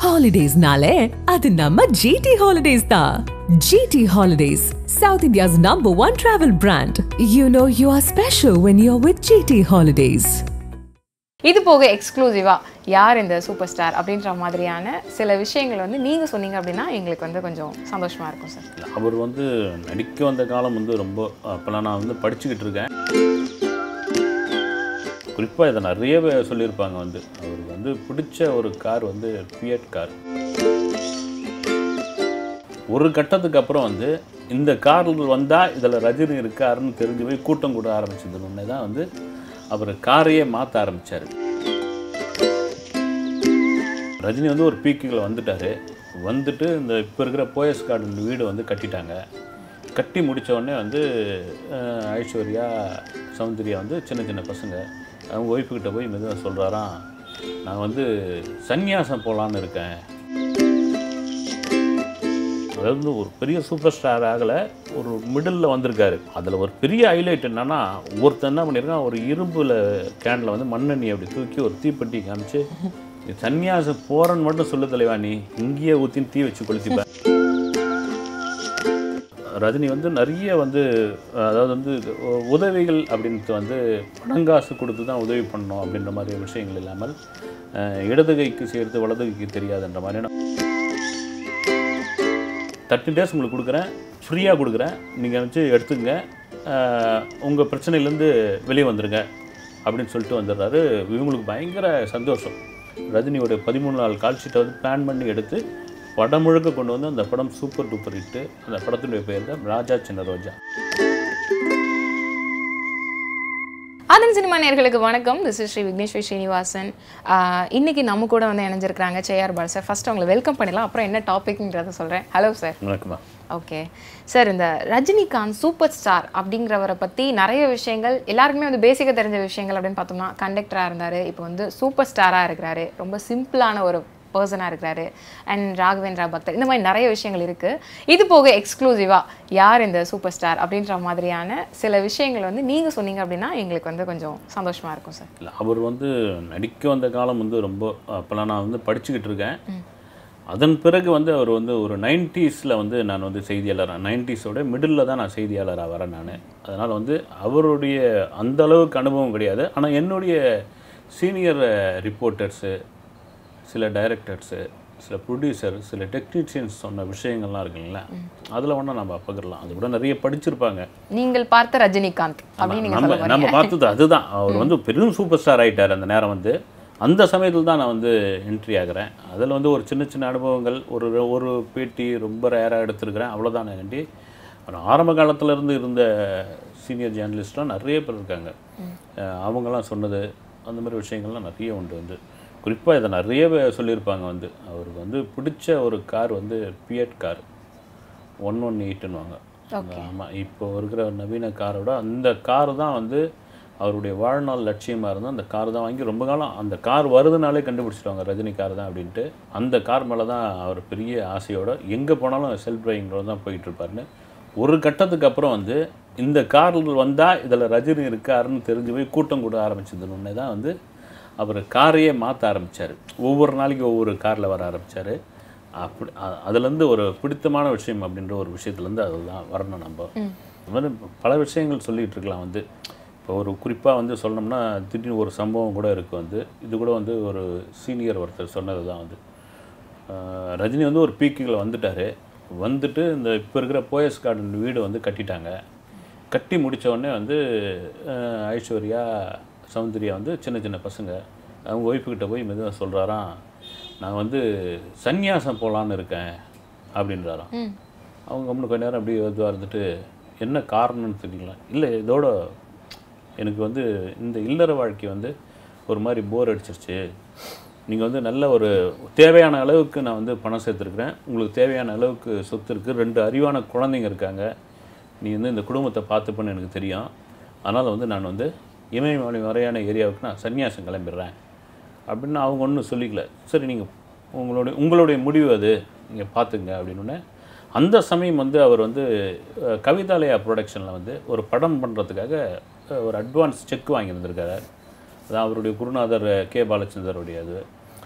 ஹாலிடேஸ்னாலே அது நம்ம ஜிடி ஹாலிடேஸ் தான் GT holidays South India's number one travel brand you know you are special when you are with GT holidays இது போக எக்ஸ்க்ளூசிவாக யார் இந்த சூப்பர் ஸ்டார் அப்படின்ற மாதிரியான சில விஷயங்கள் வந்து நீங்கள் சொன்னீங்க அப்படின்னா எங்களுக்கு வந்து கொஞ்சம் சந்தோஷமாக இருக்கும் சார் இல்ல, அவர் வந்து நடிக்க வந்த காலம் வந்து ரொம்ப அப்போல்லாம் நான் வந்து படிச்சுக்கிட்டு இருக்கேன் குறிப்பாக இதை நிறைய பேர் சொல்லியிருப்பாங்க வந்து அவருக்கு வந்து பிடிச்ச ஒரு கார் வந்து பியட் கார் ஒரு கட்டத்துக்கு அப்புறம் வந்து இந்த கார் வந்தால் இதில் ரஜினி இருக்காருன்னு தெரிஞ்சு போய் கூட்டம் கூட ஆரம்பிச்சது உடனே தான் வந்து அவர் காரையே மாற்ற ஆரம்பித்தார் ரஜினி வந்து ஒரு பீக்குகளை வந்துட்டார் வந்துட்டு இந்த இப்போ இருக்கிற போயஸ் கார்டன் வீடு வந்து கட்டிட்டாங்க கட்டி முடிச்ச உடனே வந்து அஹ், ஐஸ்வர்யா சௌந்தர்யா வந்து சின்ன சின்ன பசங்க அவங்க ஒய்ஃபுக்கிட்ட போய் மெதுவாக சொல்கிறாராம் நான் வந்து சந்நியாசம் போகலான்னு இருக்கேன் அதாவது வந்து ஒரு பெரிய சூப்பர் ஸ்டார் ஆகலை ஒரு மிடில் வந்திருக்காரு அதில் ஒரு பெரிய ஹைலைட் என்னன்னா ஒருத்தன் என்ன பண்ணியிருக்கான் ஒரு இரும்பில் கேனில் வந்து மண்ணெண்ணி அப்படி தூக்கி ஒரு தீப்பெட்டி காமிச்சு நீ சன்னியாசம் போகிறன்னு மட்டும் சொல்லு தலைவா நீ இங்கேயே ஊற்றின்னு தீ வச்சு கொளுத்திப்பேன் ரஜினி வந்து நிறைய வந்து அதாவது வந்து உ- உதவிகள் அப்படின்ட்டு வந்து பணங்காசு கொடுத்து தான் உதவி பண்ணணும் அப்படின்ற மாதிரி விஷயங்கள் இல்லாமல் அஹ், இடது கைக்கு சேர்த்து வலது கைக்கு தெரியாதுன்ற மாதிரியான தேர்ட்டி டேஸ் உங்களுக்கு கொடுக்குறேன் ஃப்ரீயாக கொடுக்குறேன் நீங்கள் வச்சு எடுத்துங்க உங்கள் பிரச்சனையிலேருந்து வெளியே வந்துடுங்க அப்படின்னு சொல்லிட்டு வந்துடுறாரு இவங்களுக்கு பயங்கர சந்தோஷம் ரஜினியோட பதிமூணு நாள் கால் ஷீட்டை வந்து பிளான் பண்ணி எடுத்து படம் முழுக்க கொண்டு வந்து அந்த படம் சூப்பர் டூப்பர் ஹிட்டு அந்த படத்தினுடைய பேர் தான் ராஜா சின்ன ரோஜா ஆதன் சினிமா நேயர்களுக்கு வணக்கம் this is Shri Vigneshwari Srinivasan ah இன்னைக்கு நம்ம கூட வந்து இணைஞ்சிருக்கிறாங்க சேஆர் பால் சார் ஃபர்ஸ்ட் அவங்களை வெல்கம் பண்ணிடலாம் அப்புறம் என்ன டாபிக்ன்றத சொல்கிறேன் ஹலோ சார் வணக்கம்மா ஓகே சார் இந்த ரஜினிகாந்த் சூப்பர் ஸ்டார் அப்படிங்கிறவரை பற்றி நிறைய விஷயங்கள் எல்லாருக்குமே வந்து பேசிக்காக தெரிஞ்ச விஷயங்கள் அப்படின்னு பார்த்தோம்னா கண்டக்டராக இருந்தார் இப்போ வந்து சூப்பர் ஸ்டாராக இருக்கிறாரு ரொம்ப சிம்பிளான ஒரு பர்சனாக இருக்கிறாரு அண்ட் ராகவேந்திரா பக்தர் இந்த மாதிரி நிறைய விஷயங்கள் இருக்குது இது போக எக்ஸ்க்ளூசிவாக யார் இந்த சூப்பர் ஸ்டார் அப்படின்ற மாதிரியான சில விஷயங்கள் வந்து நீங்கள் சொன்னீங்க அப்படின்னா எங்களுக்கு வந்து கொஞ்சம் சந்தோஷமாக இருக்கும் சார் இல்லை அவர் வந்து நடிக்க வந்த காலம் வந்து ரொம்ப அப்போல்லாம் நான் வந்து படிச்சுக்கிட்டு இருக்கேன் அதன் பிறகு வந்து அவர் வந்து ஒரு நைன்ட்டீஸில் வந்து நான் வந்து செய்தியாளராக நைன்ட்டீஸோட மிடில் தான் நான் செய்தியாளராக வரேன் நான் அதனால் வந்து அவருடைய அந்த அளவுக்கு அனுபவம் கிடையாது ஆனால் என்னுடைய சீனியர் ரிப்போர்ட்டர்ஸு சில டைரக்டர்ஸு சில ப்ரொடியூசர் சில டெக்னீஷியன்ஸ் சொன்ன விஷயங்கள்லாம் இருக்குங்களா அதில் வேணால் நம்ம பகிரலாம் அது கூட நிறைய படிச்சிருப்பாங்க நீங்கள் பார்த்த ரஜினிகாந்த் அப்படின்னு நீங்கள் நம்ம சொல்ல நம்ம பார்த்தது அதுதான் அவர் வந்து பெரும் சூப்பர் ஸ்டார் ஆயிட்டார் அந்த நேரம் வந்து அந்த சமயத்தில் தான் நான் வந்து என்ட்ரி ஆகிறேன் அதில் வந்து ஒரு சின்ன சின்ன அனுபவங்கள் ஒரு ஒரு பேட்டி ரொம்ப ரேராக எடுத்திருக்கிறேன் அவ்வளோதான் வேண்டி ஒரு ஆரம்ப காலத்துல இருந்து இருந்த சீனியர் ஜேர்னலிஸ்ட்லாம் நிறைய பேர் இருக்காங்க அஹ் அவங்கெல்லாம் சொன்னது அந்த மாதிரி விஷயங்கள்லாம் நிறைய உண்டு வந்து குறிப்பாக இதை நிறைய பேர் சொல்லியிருப்பாங்க வந்து அவருக்கு வந்து பிடிச்ச ஒரு கார் வந்து பியட் கார் ஒன் ஒன் எயிட்டுன்னுவாங்க ஆமாம் இப்போ இருக்கிற நவீன காரோட அந்த கார் தான் வந்து அவருடைய வாழ்நாள் லட்சியமாக இருந்தால் அந்த கார் தான் வாங்கி ரொம்ப காலம் அந்த கார் வருதுனாலே கண்டுபிடிச்சிடுவாங்க ரஜினி கார் தான் அப்படின்ட்டு அந்த கார் மேலே தான் அவர் பெரிய ஆசையோட எங்கே போனாலும் செல்ஃப் டிரைவிங்கோட தான் போயிட்டு இருப்பாருன்னு ஒரு கட்டத்துக்கு அப்புறம் வந்து இந்த கார் வந்தால் இதில் ரஜினி இருக்காருன்னு தெரிஞ்சு போய் கூட்டம் கூட ஆரம்பிச்சது உடனே தான் வந்து அவர் காரையே மாற்ற ஆரம்பித்தார் ஒவ்வொரு நாளைக்கு ஒவ்வொரு காரில் வர ஆரம்பித்தார் அப்படி அ- அதுலேருந்து ஒரு பிடித்தமான விஷயம் அப்படின்ற ஒரு விஷயத்துலேருந்து அதுதான் வரணும் நம்ம இந்த மாதிரி பல விஷயங்கள் சொல்லிகிட்டு இருக்கலாம் வந்து இப்போ ஒரு குறிப்பாக வந்து சொல்லணும்னா திடீர்னு ஒரு சம்பவம் கூட இருக்குது வந்து இது கூட வந்து ஒரு சீனியர் ஒருத்தர் சொன்னது தான் வந்து ஆஹ் ரஜினி வந்து ஒரு பீக்குகளை வந்துட்டார் வந்துட்டு இந்த இப்போ இருக்கிற போயஸ் கார்டன் வீடு வந்து கட்டிட்டாங்க கட்டி முடிச்ச உடனே வந்து ஆஹ் ஐஸ்வர்யா சௌந்தர்யா வந்து சின்ன சின்ன பசங்க அவங்க ஒய்ஃபுக்கிட்ட போய் மெதுவாக சொல்கிறாராம் நான் வந்து சந்நியாசம் போகலான்னு இருக்கேன் அப்படின்றாராம் அவங்க கம்முனு கொஞ்ச நேரம் அப்படியே இதுவாக இருந்துட்டு என்ன காரணம்னு தெரியல இல்லை இதோட எனக்கு வந்து இந்த இல்லற வாழ்க்கை வந்து ஒரு மாதிரி போர் அடிச்சிருச்சு நீங்கள் வந்து நல்ல ஒரு தேவையான அளவுக்கு நான் வந்து பணம் சேர்த்துருக்குறேன் உங்களுக்கு தேவையான அளவுக்கு சொத்து இருக்குது ரெண்டு அறிவான குழந்தைங்க இருக்காங்க நீ வந்து இந்த குடும்பத்தை பார்த்துப்பேன்னு எனக்கு தெரியும் அதனால் வந்து நான் வந்து இமயமலை வரையான ஏரியாவுக்கு நான் சன்னியாசம் கிளம்பிடுறேன் அப்படின்னு அவங்க ஒன்றும் சொல்லிக்கல சரி நீங்கள் உங்களுடைய உங்களுடைய முடிவு அது நீங்கள் பார்த்துங்க அப்படின்னு அந்த சமயம் வந்து அவர் வந்து அஹ், கவிதாலயா ப்ரொடக்ஷனில் வந்து ஒரு படம் பண்ணுறதுக்காக ஒரு அட்வான்ஸ் செக் வாங்கியிருந்திருக்காரு அது அவருடைய குருநாதர் கே பாலச்சந்தருடைய அது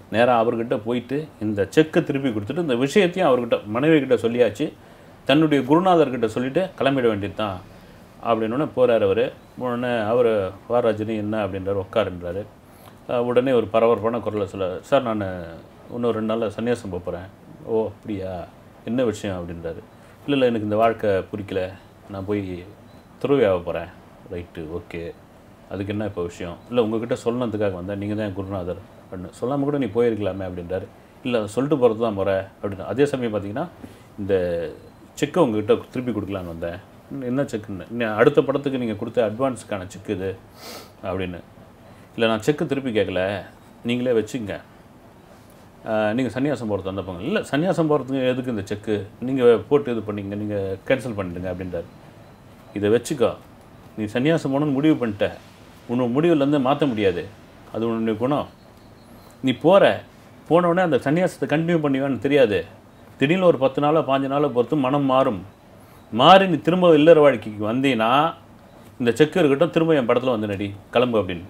நேராக அவர்கிட்ட போயிட்டு இந்த செக்கை திருப்பி கொடுத்துட்டு இந்த விஷயத்தையும் அவர்கிட்ட மனைவி கிட்ட சொல்லியாச்சு தன்னுடைய குருநாதர்கிட்ட சொல்லிட்டு கிளம்பிட வேண்டியது தான் அப்படின்னோடனே போகிறார் அவர் உடனே அவர் வாராஜனி என்ன அப்படின்றார் உட்காருன்றாரு அஹ் உடனே ஒரு பரபரப்பான குரலில் சொல்ல சார் நான் இன்னும் ரெண்டு நாளில் சன்னியாசம் போக போகிறேன் ஓ அப்படியா என்ன விஷயம் அப்படின்றாரு இல்லை இல்லை எனக்கு இந்த வாழ்க்கை பிடிக்கல நான் போய் துறவியாக போகிறேன் ரைட்டு ஓகே அதுக்கு என்ன இப்போ விஷயம் இல்லை உங்ககிட்ட சொல்லணுன்றதுக்காக வந்தேன் நீங்கள் தான் என் குருநாதர் அப்படின்னு சொல்லாமல் கூட நீ போயிருக்கலாமே அப்படின்றாரு இல்லை அதை சொல்லிட்டு போகிறது தான் முறை அப்படின்னு அதே சமயம் பார்த்தீங்கன்னா இந்த செக்கை உங்ககிட்ட திருப்பி கொடுக்கலான்னு வந்தேன் "ம், என்ன செக்குன்னு "இன்னும் அடுத்த படத்துக்கு நீங்கள் கொடுத்த அட்வான்ஸுக்கான செக் இது அப்படின்னு இல்லை நான் செக்கு திருப்பி கேட்கல நீங்களே வச்சுங்க நீங்கள் சன்னியாசம் போகிறது வந்தப்பங்க இல்லை சன்னியாசம் போகிறதுக்கு எதுக்கு இந்த செக்கு நீங்கள் போட்டு இது பண்ணீங்க நீங்கள் கேன்சல் பண்ணிடுங்க அப்படின்றாரு இதை வச்சுக்கோ நீ சன்னியாசம் போகணும்னு முடிவு பண்ணிட்ட உன்னோட முடிவுலேருந்து மாற்ற முடியாது அது உன்னுடைய குணம் நீ போகிற போனவுடனே அந்த சன்னியாசத்தை கண்டினியூ பண்ணுவேன்னு தெரியாது திடீர்னு ஒரு பத்து நாளோ பாஞ்சு நாளோ பொறுத்து மனம் மாறும் மாறி நீ திரும்ப இல்லற வாழ்க்கைக்கு வந்தீங்கன்னா இந்த செக்கு இருக்கட்டும் திரும்ப என் படத்தில் வந்து நடி கிளம்பு அப்படின்னு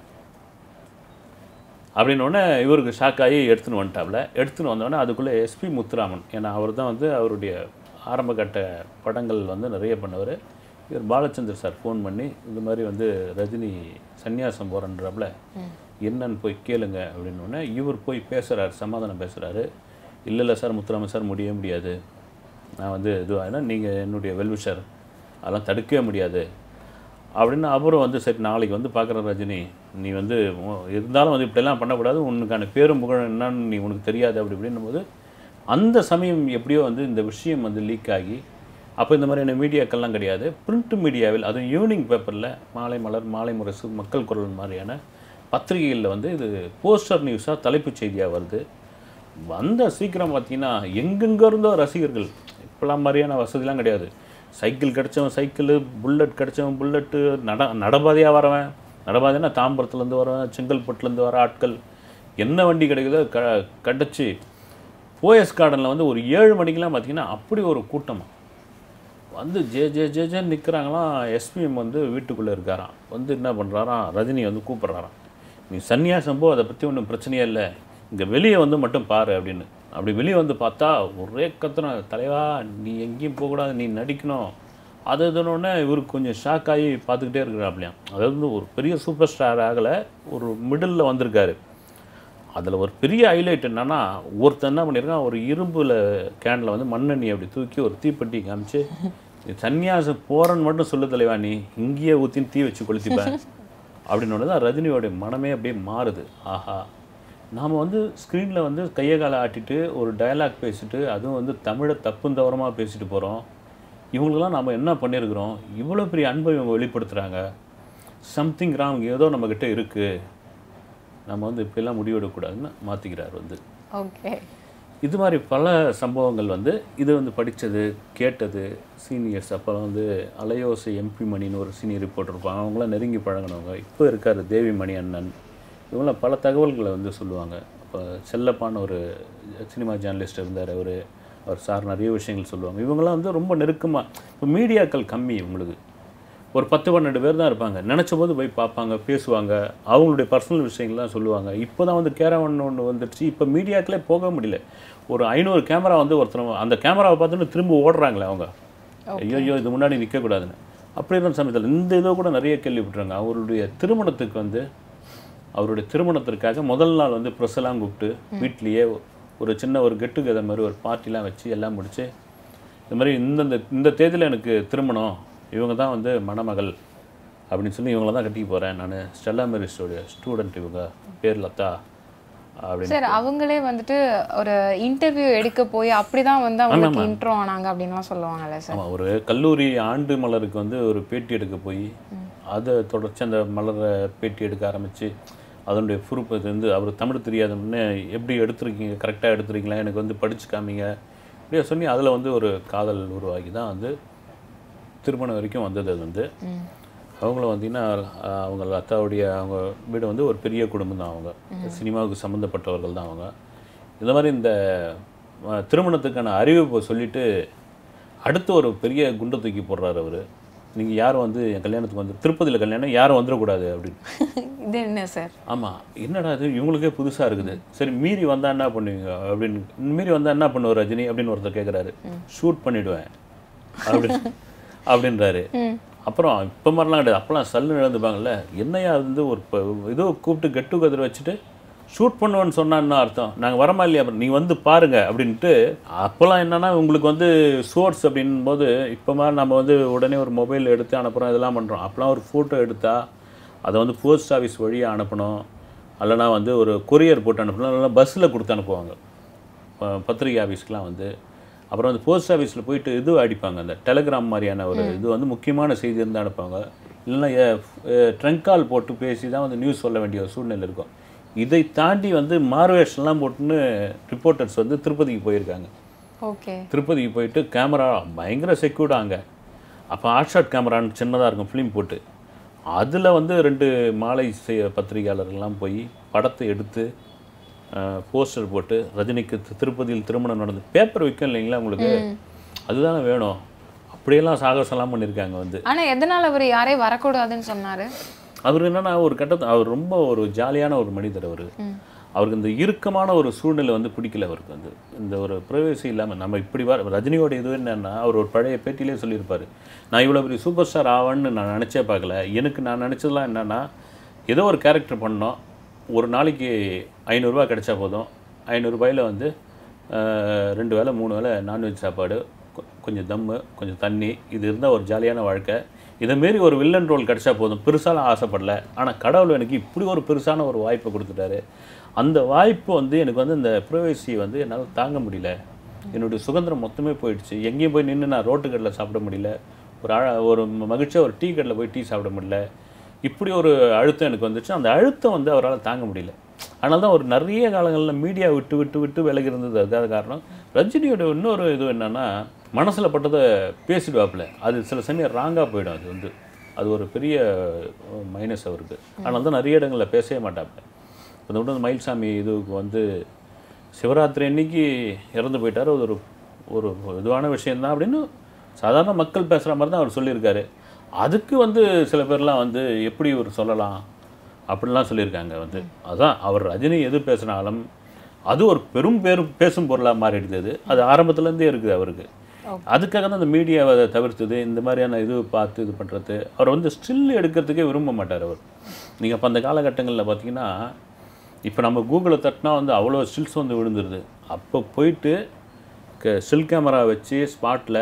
அப்படின்னு உடனே இவருக்கு ஷாக் ஆகி எடுத்துன்னு வந்துட்டாப்புல எடுத்துன்னு வந்தோடனே அதுக்குள்ளே எஸ்பி முத்துராமன் ஏன்னா அவர் தான் வந்து அவருடைய ஆரம்ப கட்ட படங்கள் வந்து நிறைய பண்ணவர் இவர் பாலச்சந்தர் சார் ஃபோன் பண்ணி இந்த மாதிரி வந்து ரஜினி சன்னியாசம் போகிறன்றாப்புல என்னன்னு போய் கேளுங்க அப்படின்னு உடனே இவர் போய் பேசுகிறாரு சமாதானம் பேசுகிறாரு இல்லை இல்லை சார் முத்துராமன் சார் முடியவே முடியாது நான் வந்து இதுவாகினா நீங்கள் என்னுடைய வெல்விஷர் அதெல்லாம் தடுக்கவே முடியாது அப்படின்னு அவரும் வந்து சரி நாளைக்கு வந்து பார்க்குற ரஜினி நீ வந்து உ- இருந்தாலும் வந்து இப்படியெல்லாம் பண்ணக்கூடாது உனக்கான பேரும் புகழும் என்னன்னு நீ உனக்கு தெரியாது அப்படி இப்படின்னும் போது அந்த சமயம் எப்படியோ வந்து இந்த விஷயம் வந்து லீக் ஆகி அப்போ இந்த மாதிரியான மீடியாக்கள்லாம் கிடையாது பிரிண்ட் மீடியாவில் அதுவும் ஈவினிங் பேப்பரில் மாலை மலர் மாலை முரசு மக்கள் குரல் மாதிரியான பத்திரிகைகளில் வந்து இது போஸ்டர் நியூஸாக தலைப்புச் செய்தியாக வருது வந்த சீக்கிரம் பார்த்தீங்கன்னா எங்கெங்க இருந்தோ ரசிகர்கள் இப்போலாம் மாதிரியான வசதிலாம் கிடையாது சைக்கிள் கிடச்சவன் சைக்கிள் புல்லட் கிடச்சவன் புல்லட்டு நட நடபாதையாக வரவன் நடபாதைன்னா தாம்பரத்துலேருந்து வரவன் செங்கல்பட்டுலேருந்து வர ஆட்கள் என்ன வண்டி கிடைக்குதோ க கிடச்சி போயஸ் கார்டனில் வந்து ஒரு ஏழு மணிக்கெலாம் பார்த்தீங்கன்னா அப்படி ஒரு கூட்டமாக வந்து ஜே ஜே ஜே ஜேன்னு நிற்கிறாங்களாம் எஸ்பிஎம் வந்து வீட்டுக்குள்ளே இருக்காராம் வந்து என்ன பண்ணுறாராம் ரஜினி வந்து கூப்பிட்றாராம் நீ சன்னியாசம் போ அதை பற்றி ஒன்றும் பிரச்சனையே இல்லை இங்கே வெளியே வந்து மட்டும் பாரு அப்படின்னு அப்படி வெளியே வந்து பார்த்தா ஒரே கத்துன தலைவா நீ எங்கேயும் போகக்கூடாது நீ நடிக்கணும் அது இதுனோடனே இவருக்கு கொஞ்சம் ஷாக் ஆகி பார்த்துக்கிட்டே இருக்கிறாப்லையாம் அதாவது வந்து ஒரு பெரிய சூப்பர் ஸ்டார் ஆகலை ஒரு மிடில் வந்திருக்காரு அதில் ஒரு பெரிய ஹைலைட் என்னன்னா ஒருத்தன் என்ன பண்ணியிருக்கான் ஒரு இரும்புல கேனில் வந்து மண்ணெண்ணி அப்படி தூக்கி ஒரு தீப்பெட்டி காமிச்சு "நீ சன்னியாசம் போகிறன்னு மட்டும் சொல்லு தலைவா நீ இங்கேயே ஊற்றின்னு தீ வச்சு கொளுத்திப்பேன் அப்படின்னு தான் ரஜினியோடைய மனமே அப்படியே மாறுது ஆஹா நாம் வந்து ஸ்க்ரீனில் வந்து கையை காலை ஆட்டிட்டு ஒரு டயலாக் பேசிட்டு அதுவும் வந்து தமிழை தப்பும் தவறமாக பேசிட்டு போகிறோம் இவங்களுக்கெல்லாம் நம்ம என்ன பண்ணியிருக்கிறோம் இவ்வளோ பெரிய அன்பை இவங்க வெளிப்படுத்துகிறாங்க சம்திங் ராங் ஏதோ நம்மக்கிட்ட இருக்குது நம்ம வந்து இப்படிலாம் முடிவெடுக்கக்கூடாதுன்னு மாற்றிக்கிறார் வந்து ஓகே இது மாதிரி பல சம்பவங்கள் வந்து இது வந்து படித்தது கேட்டது சீனியர்ஸ் அப்போ வந்து அலையோசை எம்பி மணின்னு ஒரு சீனியர் ரிப்போர்ட்டர் இருப்பாங்க அவங்களாம் நெருங்கி பழகினவங்க இப்போ இருக்கார் தேவி மணி அண்ணன் இவங்களாம் பல தகவல்களை வந்து சொல்லுவாங்க இப்போ செல்லப்பான்னு ஒரு சினிமா ஜேர்னலிஸ்ட் இருந்தார் அவர் அவர் சார் நிறைய விஷயங்கள் சொல்லுவாங்க இவங்கெல்லாம் வந்து ரொம்ப நெருக்கமாக இப்போ மீடியாக்கள் கம்மி இவங்களுக்கு ஒரு பத்து பன்னெண்டு பேர் தான் இருப்பாங்க நினச்ச போது போய் பார்ப்பாங்க பேசுவாங்க அவங்களுடைய பர்சனல் விஷயங்கள்லாம் சொல்லுவாங்க இப்போ தான் வந்து கேரவன் ஒன்று வந்துடுச்சு இப்போ மீடியாக்களே போக முடியல ஒரு ஐநூறு கேமரா வந்து ஒருத்தர் அந்த கேமராவை பார்த்துட்டு திரும்ப ஓடுறாங்களே அவங்க ஐயோ ஐயோ இது முன்னாடி நிற்கக்கூடாதுன்னு அப்படி இருந்த சமயத்தில் இந்த இதை கூட நிறைய கேள்விப்பட்டிருங்க அவருடைய திருமணத்துக்கு வந்து அவருடைய திருமணத்திற்காக முதல் நாள் வந்து ப்ரெஸ் எல்லாம் கூப்பிட்டு வீட்லேயே ஒரு சின்ன ஒரு கெட்டு கதை மாதிரி ஒரு பார்ட்டிலாம் வச்சு எல்லாம் முடிச்சு இந்த மாதிரி இந்தந்த இந்த தேதியில் எனக்கு திருமணம் இவங்க தான் வந்து மணமகள் அப்படின்னு சொல்லி இவங்கள தான் கட்டிக்க போகிறேன் நான் ஸ்டெல்லா மெரிஸ்டோடைய ஸ்டூடெண்ட் இவங்க பேர் லதா அப்படின்னு சார் அவங்களே வந்துட்டு ஒரு இன்டர்வியூ எடுக்க போய் அப்படிதான் வந்து அவங்களுக்கு இன்ட்ரோ ஆனாங்க அப்படின்லாம் சொல்லுவாங்கல்ல சார் ஆமாம் ஒரு கல்லூரி ஆண்டு மலருக்கு வந்து ஒரு பேட்டி எடுக்க போய் அதை தொடர்ச்சி அந்த மலரை பேட்டி எடுக்க ஆரம்பித்து அதனுடைய ப்ரூஃப் இது வந்து அவர் தமிழ் தெரியாதவொடனே எப்படி எடுத்திருக்கீங்க கரெக்டாக எடுத்திருக்கீங்களா எனக்கு வந்து படிச்சு காமிங்க இப்படியே சொல்லி அதில் வந்து ஒரு காதல் உருவாகி தான் வந்து திருமணம் வரைக்கும் வந்தது அது வந்து அவங்கள வந்தீங்கன்னா அஹ், அவங்க லதாவுடைய அவங்க வீடு வந்து ஒரு பெரிய குடும்பம் தான் அவங்க சினிமாவுக்கு சம்மந்தப்பட்டவர்கள் தான் அவங்க இந்த மாதிரி இந்த அஹ், திருமணத்துக்கான அறிவிப்பை சொல்லிட்டு அடுத்து ஒரு பெரிய குண்டை தூக்கி போடுறாரு அவர் நீங்கள் யாரும் வந்து என் கல்யாணத்துக்கு வந்து திருப்பதியில் கல்யாணம் யாரும் வந்துடக்கூடாது அப்படின்னு இது என்ன சார் ஆமாம் என்னடா இது இவங்களுக்கே புதுசாக இருக்குது சரி மீறி வந்தால் என்ன பண்ணுவீங்க அப்படின்னு மீறி வந்தால் என்ன பண்ணுவார் ரஜினி அப்படின்னு ஒருத்தர் கேட்குறாரு ஷூட் பண்ணிவிடுவேன் அப்படின்னு அப்படின்றாரு அப்புறம் இப்போ மாதிரிலாம் கிடையாது அப்போலாம் சல்லுன்னு எழுந்துப்பாங்கல்ல என்னையா அது வந்து ஒரு ப- ஏதோ கூப்பிட்டு கெட்டு கதிர வச்சுட்டு ஷூட் பண்ணுவேன்னு சொன்னான்னு அர்த்தம் நாங்கள் வரமா இல்லையா அப்புறம் நீங்கள் வந்து பாருங்க அப்படின்ட்டு அப்போல்லாம் என்னன்னா உங்களுக்கு வந்து சோர்ஸ் அப்படின் போது இப்போ மாதிரி நம்ம வந்து உடனே ஒரு மொபைல் எடுத்து அனுப்புகிறோம் இதெல்லாம் பண்ணுறோம் அப்போலாம் ஒரு ஃபோட்டோ எடுத்தா அதை வந்து போஸ்ட் ஆஃபீஸ் வழியாக அனுப்பணும் அல்லனா வந்து ஒரு கொரியர் போட்டு அனுப்பணும் இல்லைனா பஸ்ஸில் கொடுத்து அனுப்புவாங்க ப- பத்திரிகை ஆஃபீஸ்க்குலாம் வந்து அப்புறம் வந்து போஸ்ட் ஆஃபீஸில் போயிட்டு இது அடிப்பாங்க அந்த டெலகிராம் மாதிரியான ஒரு இது வந்து முக்கியமான செய்தி இருந்தால் அனுப்புவாங்க இல்லைன்னா ட்ரங்க் கால் போட்டு பேசி தான் வந்து நியூஸ் சொல்ல வேண்டிய ஒரு சூழ்நிலை இருக்கும் இதை தாண்டி வந்து மார்வேஷன்லாம் போட்டுன்னு ரிப்போர்ட்டர்ஸ் வந்து திருப்பதிக்கு போயிருக்காங்க ஓகே திருப்பதிக்கு போயிட்டு கேமரா பயங்கர செக்யூர்டா அங்கே அப்போ ஆட்ஷாட் கேமரான்னு சின்னதாக இருக்கும் ஃபிலிம் போட்டு அதில் வந்து ரெண்டு மாலை செய்ய பத்திரிகையாளர்கள்லாம் போய் படத்தை எடுத்து போஸ்டர் போட்டு ரஜினிக்கு தி- திருப்பதியில் திருமணம் நடந்து பேப்பர் விற்கும் இல்லைங்களா உங்களுக்கு அதுதானே வேணும் அப்படியெல்லாம் சாகசம்லாம் பண்ணியிருக்காங்க வந்து ஆனா எதனால அவர் யாரையும் வரக்கூடாதுன்னு சொன்னாரு அவர் என்னன்னா ஒரு கட்டத்தை அவர் ரொம்ப ஒரு ஜாலியான ஒரு மனிதர் அவர் அவருக்கு இந்த இறுக்கமான ஒரு சூழ்நிலை வந்து பிடிக்கல அவருக்கு வந்து இந்த ஒரு ப்ரைவசி இல்லாமல் நம்ம இப்படி வர ரஜினியோட இது என்னன்னா அவர் ஒரு பழைய பேட்டியிலே சொல்லியிருப்பாரு நான் இவ்வளோ பெரிய சூப்பர் ஸ்டார் ஆவேன்னு நான் நினச்சே பார்க்கல எனக்கு நான் நினச்சதெல்லாம் என்னன்னா ஏதோ ஒரு கேரக்டர் பண்ணோம் ஒரு நாளைக்கு ஐநூறுரூவா கிடைச்சா போதும் ஐநூறுரூபாயில் வந்து அஹ், ரெண்டு வேளை மூணு வேளை நான்வெஜ் சாப்பாடு கொ- கொஞ்சம் தம்மு கொஞ்சம் தண்ணி இது இருந்தால் ஒரு ஜாலியான வாழ்க்கை இதை மாரி ஒரு வில்லன் ரோல் கிடைச்சா போதும் பெருசாலாம் ஆசைப்படல ஆனால் கடவுள் எனக்கு இப்படி ஒரு பெருசான ஒரு வாய்ப்பை கொடுத்துட்டாரு அந்த வாய்ப்பு வந்து எனக்கு வந்து இந்த ப்ரைவசி வந்து என்னால் தாங்க முடியல என்னுடைய சுதந்திரம் மொத்தமே போயிடுச்சு எங்கேயும் போய் நின்று நான் ரோட்டு கடையில் சாப்பிட முடியல ஒரு அழ ஒரு மகிழ்ச்சியாக ஒரு டீ கடையில் போய் டீ சாப்பிட முடியல இப்படி ஒரு அழுத்தம் எனக்கு வந்துச்சு அந்த அழுத்தம் வந்து அவரால் தாங்க முடியல அதனால தான் ஒரு நிறைய காலங்களில் மீடியா விட்டு விட்டு விட்டு விலகி இருந்தது அதுக்காக காரணம் ரஜினியோட இன்னொரு இது என்னன்னா மனசில் பட்டதை பேசிடுவாப்புல அது சில சமயம் ராங்காக போயிடும் அது வந்து அது ஒரு பெரிய மைனஸ் அவருக்கு அதனால தான் நிறைய இடங்களில் பேசவே மாட்டாப்புல இப்போ இந்த விட மயில்சாமி இதுக்கு வந்து சிவராத்திரி அன்னைக்கு இறந்து போயிட்டார் அது ஒரு ஒரு இதுவான விஷயம்தான் அப்படின்னு சாதாரண மக்கள் பேசுகிற மாதிரி தான் அவர் சொல்லியிருக்காரு அதுக்கு வந்து சில பேர்லாம் வந்து எப்படி இவர் சொல்லலாம் அப்படிலாம் சொல்லியிருக்காங்க வந்து அதான் அவர் ரஜினி எது பேசினாலும் அது ஒரு பெரும் பேரும் பேசும் பொருளாக மாறிடுது அது. அது ஆரம்பத்துலேருந்தே இருக்குது அவருக்கு அதுக்காக தான் அந்த மீடியாவை அதை தவிர்த்தது இந்த மாதிரியான இது பார்த்து இது பண்ணுறது அவர் வந்து ஸ்டில் எடுக்கிறதுக்கே விரும்ப மாட்டார் அவர் நீங்கள் அப்போ அந்த காலகட்டங்களில் பார்த்தீங்கன்னா இப்போ நம்ம கூகுளை தட்டினா வந்து அவ்வளோ ஸ்டில்ஸ் வந்து விழுந்துருது அப்போ போயிட்டு ஸ்டில் கேமரா வச்சு ஸ்பாட்டில்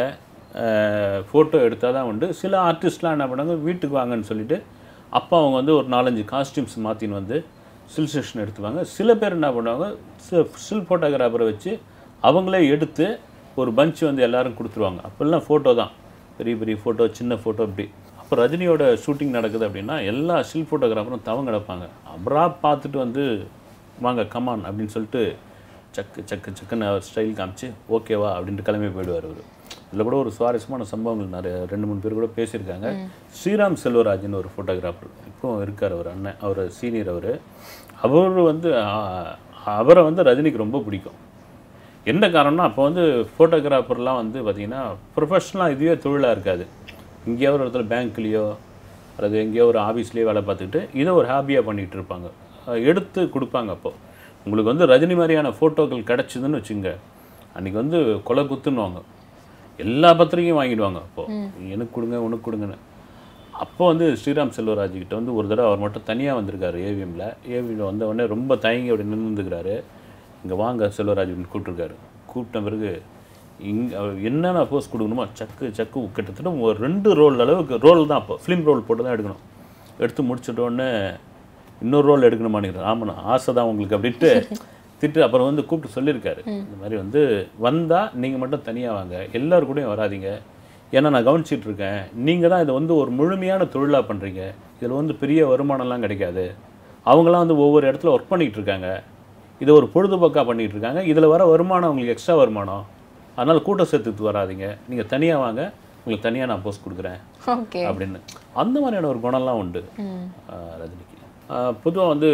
ஃபோட்டோ எடுத்தால் தான் உண்டு சில ஆர்டிஸ்ட்லாம் என்ன பண்ணாங்க வீட்டுக்கு வாங்கன்னு சொல்லிட்டு அப்போ அவங்க வந்து ஒரு நாலஞ்சு காஸ்டியூம்ஸ் மாற்றின்னு வந்து ஸ்டில் செஷன் எடுத்துவாங்க சில பேர் என்ன பண்ணுவாங்க ஸ்டில் ஃபோட்டோகிராஃபரை வச்சு அவங்களே எடுத்து ஒரு பஞ்ச் வந்து எல்லாரும் கொடுத்துருவாங்க அப்போல்லாம் ஃபோட்டோ தான் பெரிய பெரிய ஃபோட்டோ சின்ன ஃபோட்டோ இப்படி அப்போ ரஜினியோட ஷூட்டிங் நடக்குது அப்படின்னா எல்லா ஸ்டில் ஃபோட்டோகிராஃபரும் தவங்க கிடப்பாங்க அப்புறா பார்த்துட்டு வந்து வாங்க கமான் அப்படின்னு சொல்லிட்டு சக்கு சக்கு சக்குன்னு அவர் ஸ்டைல் காமிச்சு ஓகேவா அப்படின்ட்டு கிளம்பி போயிடுவார் அவர் இதில் கூட ஒரு சுவாரஸ்யமான சம்பவங்கள் நிறைய ரெண்டு மூணு பேர் கூட பேசியிருக்காங்க ஸ்ரீராம் செல்வராஜன் ஒரு ஃபோட்டோகிராஃபர் இப்போ இருக்கார் அவர் அண்ணன் அவர் சீனியர் அவர் அவர் வந்து ஆ, அவரை வந்து ரஜினிக்கு ரொம்ப பிடிக்கும் என்ன காரணம்னா அப்போ வந்து ஃபோட்டோகிராஃபர்லாம் வந்து பார்த்திங்கன்னா ப்ரொஃபஷ்னலாக இதுவே தொழிலாக இருக்காது எங்கேயோ ஒரு இடத்துல பேங்க்லேயோ அல்லது எங்கேயோ ஒரு ஆஃபீஸ்லேயோ வேலை பார்த்துக்கிட்டு இதை ஒரு ஹாபியாக பண்ணிகிட்டு இருப்பாங்க அஹ் எடுத்து கொடுப்பாங்க அப்போ உங்களுக்கு வந்து ரஜினி மாதிரியான ஃபோட்டோக்கள் கிடச்சிதுன்னு வச்சுங்க அன்றைக்கி வந்து கொலை குத்துன்னுவாங்க எல்லா பத்திரிக்கையும் வாங்கிடுவாங்க அப்போது எனக்கு கொடுங்க உனக்கு கொடுங்கன்னு அப்போ வந்து ஸ்ரீராம் செல்வராஜ் கிட்ட வந்து ஒரு தடவை அவர் மட்டும் தனியாக வந்திருக்காரு ஏவிஎம்ல ஏவிஎம்ல வந்த உடனே ரொம்ப தயங்கி அப்படி நின்றுந்துக்கிறாரு இங்கே வாங்க செல்வராஜ் அப்படின்னு கூப்பிட்டுருக்காரு கூப்பிட்ட பிறகு இங்கே என்னென்ன போஸ் கொடுக்கணுமோ சக்கு சக்கு கிட்டத்தட்ட ஒரு ரெண்டு ரோல் அளவுக்கு ரோல் தான் அப்போ ஃபிலிம் ரோல் போட்டு தான் எடுக்கணும் எடுத்து முடிச்சிட்ட உடனே இன்னொரு ரோல் எடுக்கணுமான்னு ஆமாண்ணா ஆசை தான் உங்களுக்கு அப்படின்ட்டு திட்டு அப்புறம் வந்து கூப்பிட்டு சொல்லியிருக்காரு இந்த மாதிரி வந்து வந்தால் நீங்கள் மட்டும் தனியாக வாங்க எல்லார் கூடயும் வராதீங்க ஏன்னா நான் கவனிச்சிட்டு இருக்கேன் நீங்கள் தான் இதை வந்து ஒரு முழுமையான தொழிலாக பண்ணுறீங்க இதில் வந்து பெரிய வருமானம்லாம் கிடைக்காது அவங்களாம் வந்து ஒவ்வொரு இடத்துல ஒர்க் பண்ணிகிட்டு இருக்காங்க இதை ஒரு பொழுதுபோக்காக பண்ணிகிட்டு இருக்காங்க இதில் வர வருமானம் உங்களுக்கு எக்ஸ்ட்ரா வருமானம் அதனால் கூட்டம் சேர்த்துட்டு வராதீங்க நீங்கள் தனியாக வாங்க உங்களுக்கு தனியாக நான் போஸ்ட் கொடுக்குறேன் ஓகே அப்படின்னு அந்த மாதிரியான ஒரு குணம்லாம் உண்டு ஆஹ் ரஜினிக்கு பொதுவாக வந்து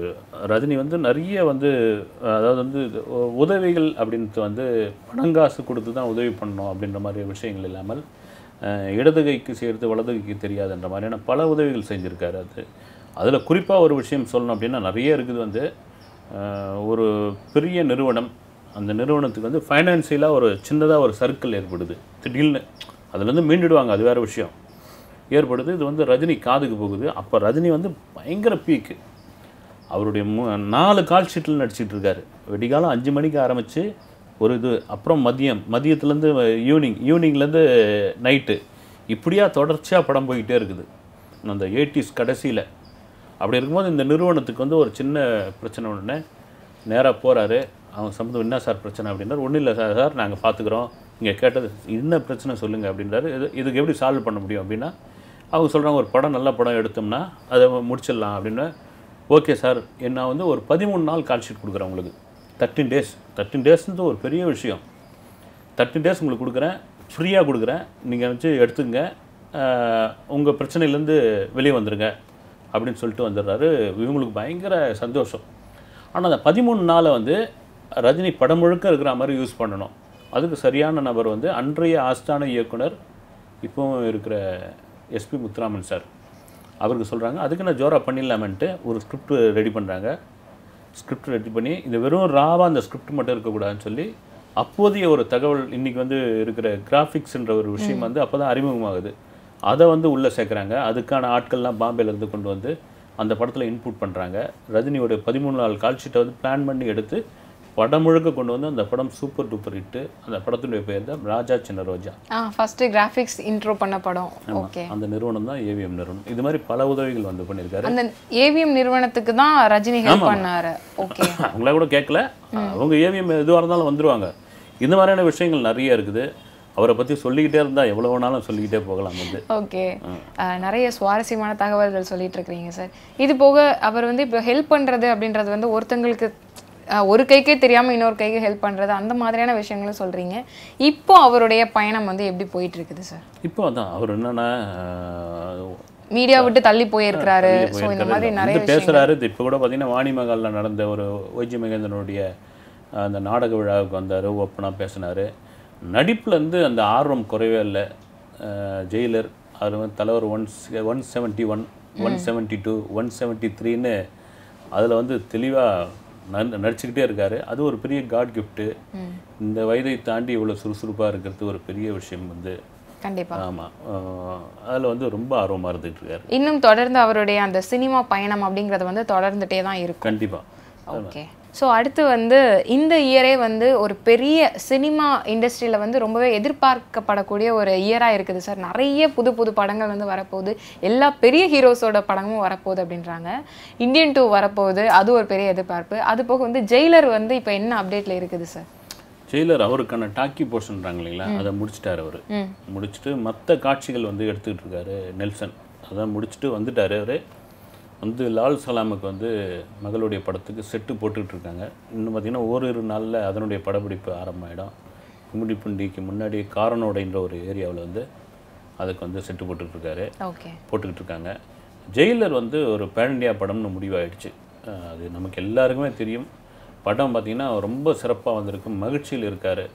ரஜினி வந்து நிறைய வந்து ஆஹ் அதாவது வந்து இது உ- உதவிகள் அப்படின்ட்டு வந்து பணங்காசு கொடுத்து தான் உதவி பண்ணணும் அப்படின்ற மாதிரி விஷயங்கள் இல்லாமல் அஹ், இடது கைக்கு செய்கிறது வலது கைக்கு தெரியாதுன்ற மாதிரியான பல உதவிகள் செஞ்சுருக்காரு அது அதில் குறிப்பாக ஒரு விஷயம் சொல்லணும் அப்படின்னா நிறைய இருக்குது வந்து அஹ், ஒரு பெரிய நிறுவனம் அந்த நிறுவனத்துக்கு வந்து ஃபைனான்சியலாக ஒரு சின்னதாக ஒரு சர்க்கிள் ஏற்படுது திடீர்னு அதுலேருந்து மீண்டுடுவாங்க அது வேறு விஷயம் ஏற்படுது இது வந்து ரஜினி காதுக்கு போகுது அப்போ ரஜினி வந்து பயங்கர பீக்கு அவருடைய மூ நாலு கால் ஷீட்டில் நடிச்சிட்டு இருக்காரு வெடிகாலம் அஞ்சு மணிக்கு ஆரம்பித்து ஒரு இது அப்புறம் மதியம் மதியத்துலேருந்து ஈவினிங் ஈவினிங்லேருந்து நைட்டு இப்படியா தொடர்ச்சியாக படம் போய்கிட்டே இருக்குது அந்த எயிட்டிஸ் கடைசியில் அப்படி இருக்கும்போது இந்த நிறுவனத்துக்கு வந்து ஒரு சின்ன பிரச்சனை உடனே நேராக போகிறாரு அவங்க சம்மந்தம் என்ன சார் பிரச்சனை அப்படின்றார் ஒன்றும் இல்லை சார் சார் நாங்கள் பார்த்துக்குறோம் இங்கே கேட்டது என்ன பிரச்சனை சொல்லுங்கள் அப்படின்றாரு இது இதுக்கு எப்படி சால்வ் பண்ண முடியும் அப்படின்னா அவங்க சொல்கிறாங்க ஒரு படம் நல்ல படம் எடுத்தோம்னா அதை முடிச்சிடலாம் அப்படின்னா ஓகே சார் நான் வந்து ஒரு பதிமூணு நாள் கால் ஷீட் கொடுக்குறேன் உங்களுக்கு தேர்ட்டின் டேஸ் தேர்ட்டின் டேஸ்ன்றது ஒரு பெரிய விஷயம் தேர்ட்டின் டேஸ் உங்களுக்கு கொடுக்குறேன் ஃப்ரீயாக கொடுக்குறேன் நீங்கள் வச்சு எடுத்துங்க உங்கள் பிரச்சனையிலேருந்து வெளியே வந்துருங்க அப்படின்னு சொல்லிட்டு வந்துடுறாரு இவங்களுக்கு பயங்கர சந்தோஷம் ஆனால் அந்த பதிமூணு நாளை வந்து ரஜினி படம் முழுக்க இருக்கிற மாதிரி யூஸ் பண்ணணும் அதுக்கு சரியான நபர் வந்து அன்றைய ஆஸ்தான இயக்குனர் இப்போவும் இருக்கிற எஸ்பி முத்துராமன் சார் அவருக்கு சொல்கிறாங்க அதுக்கு நான் ஜோரா பண்ணிடலாமன்ட்டு ஒரு ஸ்கிரிப்ட் ரெடி பண்ணுறாங்க ஸ்கிரிப்ட் ரெடி பண்ணி இது வெறும் ராவாக அந்த ஸ்கிரிப்ட் மட்டும் இருக்கக்கூடாதுன்னு சொல்லி அப்போதைய ஒரு தகவல் இன்னைக்கு வந்து இருக்கிற கிராஃபிக்ஸ்ன்ற ஒரு விஷயம் வந்து அப்போ தான் அறிமுகமாகுது அதை வந்து உள்ளே சேர்க்குறாங்க அதுக்கான ஆட்கள்லாம் பாம்பேல இருந்து கொண்டு வந்து அந்த படத்தில் இன்புட் பண்ணுறாங்க ரஜினியோட பதிமூணு நாள் கால் ஷீட்டை வந்து பிளான் பண்ணி எடுத்து படம் முழுக்க கொண்டு வந்து அந்த படம் சூப்பர் டூப்பர் ஹிட்டு அந்த படத்தினுடைய பேர் தான் ராஜா சின்ன ரோஜா ஆ ஃபர்ஸ்ட் கிராஃபிக்ஸ் இன்ட்ரோ பண்ண படம் ஓகே அந்த நிறுவனம் தான் ஏவிஎம் நிறுவனம் இது மாதிரி பல உதவிகள் வந்து பண்ணியிருக்காரு அந்த ஏவிஎம் நிறுவனத்துக்கு தான் ரஜினி ஹெல்ப் பண்ணாரு ஓகே அவங்கள கூட கேட்கல அவங்க ஏவிஎம் எதுவாக இருந்தாலும் வந்துருவாங்க இந்த மாதிரியான விஷயங்கள் நிறைய இருக்குது அவரை பற்றி சொல்லிக்கிட்டே இருந்தால் எவ்வளோ வேணாலும் சொல்லிக்கிட்டே போகலாம் வந்து ஓகே நிறைய சுவாரஸ்யமான தகவல்கள் சொல்லிட்டு இருக்கிறீங்க சார் இது போக அவர் வந்து இப்போ ஹெல்ப் பண்றது அப்படின்றது வந்து ஒருத்தங்களுக்கு அஹ், ஒரு கைக்கே தெரியாம இன்னொரு கைக்கு ஹெல்ப் பண்றது அந்த மாதிரியான விஷயங்களும் சொல்றீங்க இப்போ அவருடைய பயணம் வந்து எப்படி போயிட்டு இருக்குது சார் இப்போ அதான் அவர் என்னன்னா ஆஹ், மீடியா விட்டு தள்ளி போயிருக்கிறாரு வெளிய ஸோ இந்த போயிருக்காரு. மாதிரி நிறைய வந்து பேசுறாரு இப்போ கூட பார்த்தீங்கன்னா வாணி மகாலில் நடந்த ஒரு ஒய்ஜி மகேந்திரனுடைய ஆஹ், அந்த நாடக விழாவுக்கு வந்தார் ஓப்பனாக பேசினார் நடிப்புலேருந்து அந்த ஆர்வம் குறைவே இல்லை ஜெயிலர் அவர் வந்து தலைவர் one one seventy one one seventy two one seventy த்ரீன்னு அதில் வந்து தெளிவாக நடிச்சுக்கிட்டே இருக்காரு அது ஒரு பெரிய காட் கிஃப்ட்டு இந்த வயதை தாண்டி இவ்வளோ சுறுசுறுப்பாக இருக்கிறது ஒரு பெரிய விஷயம் வந்து கண்டிப்பா ஆமாம் அதில் வந்து ரொம்ப ஆர்வமாக இருந்துகிட்டு இருக்காரு இன்னும் தொடர்ந்து அவருடைய அந்த சினிமா பயணம் அப்படிங்கிறது வந்து தொடர்ந்துட்டே தான் இருக்கும் கண்டிப்பாக ஓகே ஸோ அடுத்து வந்து இந்த இயரே வந்து ஒரு பெரிய சினிமா இண்டஸ்ட்ரியில் வந்து ரொம்பவே எதிர்பார்க்கப்படக்கூடிய ஒரு இயராக இருக்குது சார் நிறைய புது புது படங்கள் வந்து வரப்போகுது எல்லா பெரிய ஹீரோஸோட படமும் வரப்போகுது அப்படின்றாங்க இந்தியன் டூ வரப்போகுது அது ஒரு பெரிய எதிர்பார்ப்பு அது போக வந்து ஜெயிலர் வந்து இப்போ என்ன அப்டேட்டில் இருக்குது சார் ஜெயிலர் அவருக்கான டாக்கி போர்ஷன்றாங்க இல்லைங்களா அதை முடிச்சிட்டாரு அவர் ம் முடிச்சுட்டு மற்ற காட்சிகள் வந்து எடுத்துக்கிட்டு இருக்காரு நெல்சன் அதான் முடிச்சுட்டு வந்துட்டாரு அவர் வந்து லால் சலாமுக்கு வந்து மகளுடைய படத்துக்கு செட்டு போட்டுக்கிட்டு இருக்காங்க இன்னும் பார்த்தீங்கன்னா ஓரிரு நாளில் அதனுடைய படப்பிடிப்பு ஆரம்பமாயிடும் கும்மிடிப்பூண்டிக்கு முன்னாடி காரனோடைன்ற ஒரு ஏரியாவில் வந்து அதுக்கு வந்து செட்டு போட்டுக்கிட்டு இருக்காரு ஓகே போட்டுக்கிட்டு இருக்காங்க ஜெயிலர் வந்து ஒரு பேன் இண்டியா படம்னு முடிவாயிடுச்சு அஹ் அது நமக்கு எல்லாருக்குமே தெரியும் படம் பார்த்திங்கன்னா ரொம்ப சிறப்பாக வந்திருக்கு மகிழ்ச்சியில் இருக்கார்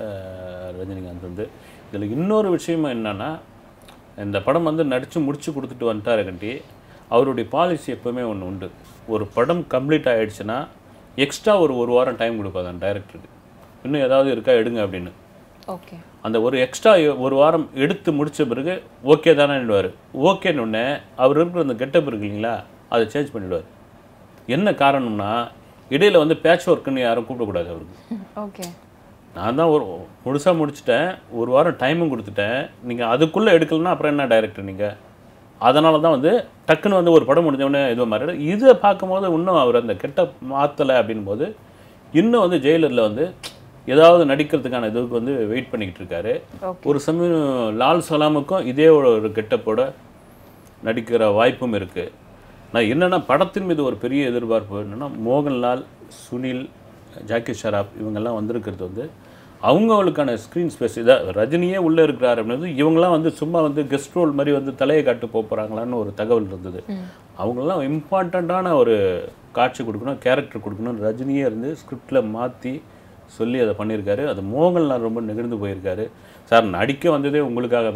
ரஜினிகாந்த் வந்து இதில் இன்னொரு விஷயம் என்னன்னா இந்த படம் வந்து நடித்து முடிச்சு கொடுத்துட்டு வந்துட்டாரு கண்டி அவருடைய பாலிசி எப்போவுமே ஒன்று உண்டு ஒரு படம் கம்ப்ளீட் ஆகிடுச்சுன்னா எக்ஸ்ட்ரா ஒரு ஒரு வாரம் டைம் கொடுப்பாரு அந்த டைரக்டருக்கு இன்னும் ஏதாவது இருக்கா எடுங்க அப்படின்னு ஓகே அந்த ஒரு எக்ஸ்ட்ரா ஒரு வாரம் எடுத்து முடிச்ச பிறகு ஓகே தானேன்னுவார் ஓகேன்னு உடனே அவர் இருக்கிற அந்த கெட்டப் இருக்கு இல்லைங்களா அதை சேஞ்ச் பண்ணிடுவார் என்ன காரணம்னா இடையில வந்து பேட்ச் ஒர்க்குன்னு யாரும் கூப்பிடக்கூடாது அவருக்கு ஓகே நான் தான் ஒரு முழுசாக முடிச்சிட்டேன் ஒரு வாரம் டைமும் கொடுத்துட்டேன் நீங்கள் அதுக்குள்ளே எடுக்கலன்னா அப்புறம் என்ன டைரக்டர் நீங்கள் அதனால தான் வந்து டக்குன்னு வந்து ஒரு படம் முடிஞ்ச உடனே இது மாதிரி இதை பார்க்கும்போது இன்னும் அவர் அந்த கெட்ட மாற்றலை அப்படின் போது இன்னும் வந்து ஜெயிலரில் வந்து ஏதாவது நடிக்கிறதுக்கான இதுக்கு வந்து வெயிட் பண்ணிக்கிட்டு இருக்காரு ஓகே ஒரு சமயம் லால் சலாமுக்கும் இதே ஒரு ஒரு கெட்டப்போட நடிக்கிற வாய்ப்பும் இருக்குது நான் என்னென்னா படத்தின் மீது ஒரு பெரிய எதிர்பார்ப்பு என்னென்னா மோகன்லால் சுனில் ஜாக்கி ஷராப் இவங்கெல்லாம் வந்திருக்கிறது வந்து அவங்களுக்கான ஸ்க்ரீன் ஸ்பேஸ் இதை ரஜினியே உள்ளே இருக்கிறார் அப்படின்றது இவங்கெல்லாம் வந்து சும்மா வந்து கெஸ்ட் ரோல் மாதிரி வந்து தலையை காட்டு போக போகிறாங்களான்னு ஒரு தகவல் இருந்தது அவங்கெல்லாம் இம்பார்ட்டண்ட்டான ஒரு காட்சி கொடுக்கணும் கேரக்டர் கொடுக்கணும் ரஜினியே இருந்து ஸ்கிரிப்டில் மாற்றி சொல்லி அதை பண்ணியிருக்காரு அது மோகன்லால் ரொம்ப நெகிழ்ந்து போயிருக்காரு சார் நடிக்க வந்ததே உங்களுக்காக தான்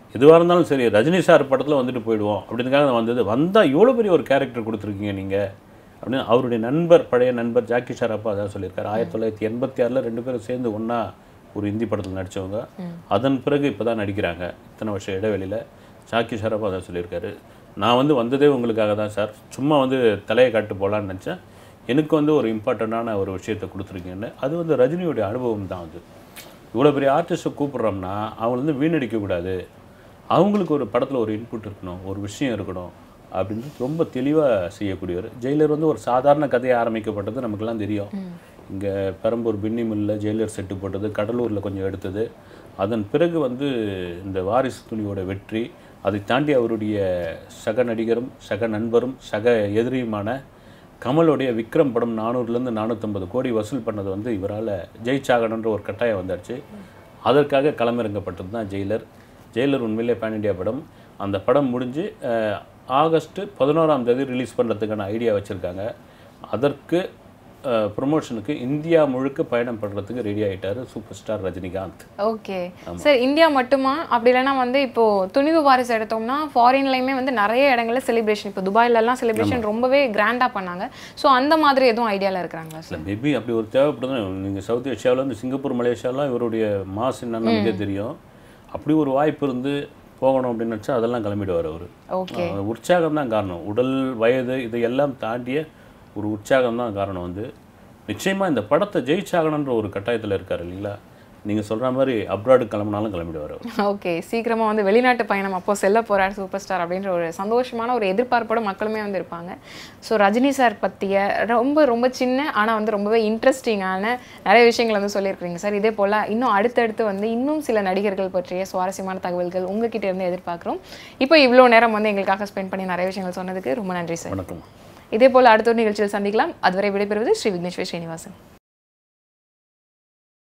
எதுவாக இருந்தாலும் சரி ரஜினி சார் படத்தில் வந்துட்டு போயிடுவோம் அப்படின்றதுக்காக நான் வந்தது வந்தால் இவ்வளோ பெரிய ஒரு கேரக்டர் கொடுத்துருக்கீங்க நீங்கள் அப்படின்னு அவருடைய நண்பர் பழைய நண்பர் ஜாக்கி ஷராப்பா அதான் சொல்லியிருக்காரு ஆயிரத்தி தொள்ளாயிரத்தி எண்பத்தி ஆறில் ரெண்டு பேரும் சேர்ந்து ஒன்றா ஒரு ஹிந்தி படத்தில் நடித்தவங்க அதன் பிறகு இப்போ தான் நடிக்கிறாங்க இத்தனை வருஷம் இடைவெளியில் ஜாக்கி ஷராப்பா அதான் சொல்லியிருக்காரு நான் வந்து வந்ததே உங்களுக்காக தான் சார் சும்மா வந்து தலையை காட்டு போகலான்னு நினச்சேன் எனக்கு வந்து ஒரு இம்பார்ட்டண்ட்டான ஒரு விஷயத்தை கொடுத்துருக்கீங்கன்னு அது வந்து ரஜினியோடைய அனுபவம் தான் அது இவ்வளோ பெரிய ஆர்டிஸ்ட்டை கூப்பிட்றோம்னா அவங்க வந்து வீணடிக்கக்கூடாது அவங்களுக்கு ஒரு படத்தில் ஒரு இன்புட் இருக்கணும் ஒரு விஷயம் இருக்கணும் அப்படின்னு ரொம்ப தெளிவாக செய்யக்கூடியவர் ஜெயிலர் வந்து ஒரு சாதாரண கதையை ஆரம்பிக்கப்பட்டது நமக்கெல்லாம் தெரியும் இங்கே பெரம்பூர் பின்னி மில்லில் ஜெயிலர் செட்டு போட்டது கடலூரில் கொஞ்சம் எடுத்தது அதன் பிறகு வந்து இந்த வாரிசு துணியோட வெற்றி அதை தாண்டி அவருடைய சக நடிகரும் சக நண்பரும் சக எதிரியுமான கமலுடைய விக்ரம் படம் நானூறுலேருந்து நானூற்றம்பது கோடி வசூல் பண்ணது வந்து இவரால் ஜெயிச்சாகணுன்ற ஒரு கட்டாயம் வந்தாச்சு அதற்காக களமிறங்கப்பட்டது தான் ஜெயிலர் ஜெயிலர் உண்மையிலே பேன் இண்டியா படம் அந்த படம் முடிஞ்சு அஹ், ஆகஸ்ட் பதினோராம் தேதி ரிலீஸ் பண்ணுறதுக்கான ஐடியா வச்சுருக்காங்க அதற்கு ப்ரொமோஷனுக்கு இந்தியா முழுக்க பயணம் பண்ணுறதுக்கு ரெடி ஆயிட்டாரு super star Rajinikanth okay sir India மட்டுமா அப்படி இல்லைன்னா வந்து இப்போ துணிவு வாரிசு எடுத்தோம்னா ஃபாரின்லையுமே வந்து நிறைய இடங்கள்ல செலிப்ரேஷன் இப்போ துபாயிலலாம் செலிப்ரேஷன் ரொம்பவே கிராண்டா பண்ணாங்க ஸோ அந்த மாதிரி எதுவும் ஐடியால இருக்கிறாங்களா சார் இல்லை மேபி அப்படி ஒரு தேவைப்படுது நீங்கள் சவுத் ஏஷியாவில் வந்து சிங்கப்பூர் மலேசியாலாம் இவருடைய மாஸ் என்னன்னு நமக்கே தெரியும் அப்படி ஒரு வாய்ப்பு இருந்து போகணும் அப்படின்னு நினச்சா அதெல்லாம் கிளம்பிடுவார் அவர் ஓகே உற்சாகம் தான் காரணம் உடல் வயது இதையெல்லாம் தாண்டிய ஒரு உற்சாகம் தான் காரணம் வந்து நிச்சயமாக இந்த படத்தை ஜெயிச்சாகணுன்ற ஒரு கட்டாயத்தில் இருக்கார் இல்லைங்களா நீங்கள் சொல்கிற மாதிரி அப்ராடு கிளம்பினாலும் கிளம்பிடுவார் அவர் ஓகே சீக்கிரமா வந்து வெளிநாட்டு பயணம் அப்போ செல்ல போறார் சூப்பர் ஸ்டார் அப்படின்ற ஒரு சந்தோஷமான ஒரு எதிர்பார்ப்போட மக்களுமே வந்து இருப்பாங்க ஸோ ரஜினி சார் பற்றிய ரொம்ப ரொம்ப சின்ன ஆனா வந்து ரொம்பவே இன்ட்ரெஸ்டிங்கான நிறைய விஷயங்கள் வந்து சொல்லியிருக்கிறீங்க சார் இதே போல இன்னும் அடுத்தடுத்து வந்து இன்னும் சில நடிகர்கள் பற்றிய சுவாரஸ்யமான தகவல்கள் உங்ககிட்ட இருந்து எதிர்பார்க்குறோம் இப்போ இவ்வளோ நேரம் வந்து எங்களுக்காக ஸ்பெண்ட் பண்ணி நிறைய விஷயங்கள் சொன்னதுக்கு ரொம்ப நன்றி சார் வணக்கம் இதே போல அடுத்த ஒரு நிகழ்ச்சியில் சந்திக்கலாம் அதுவரை விடைபெறுவது ஸ்ரீ விக்னேஸ்வர் ஸ்ரீனிவாசன்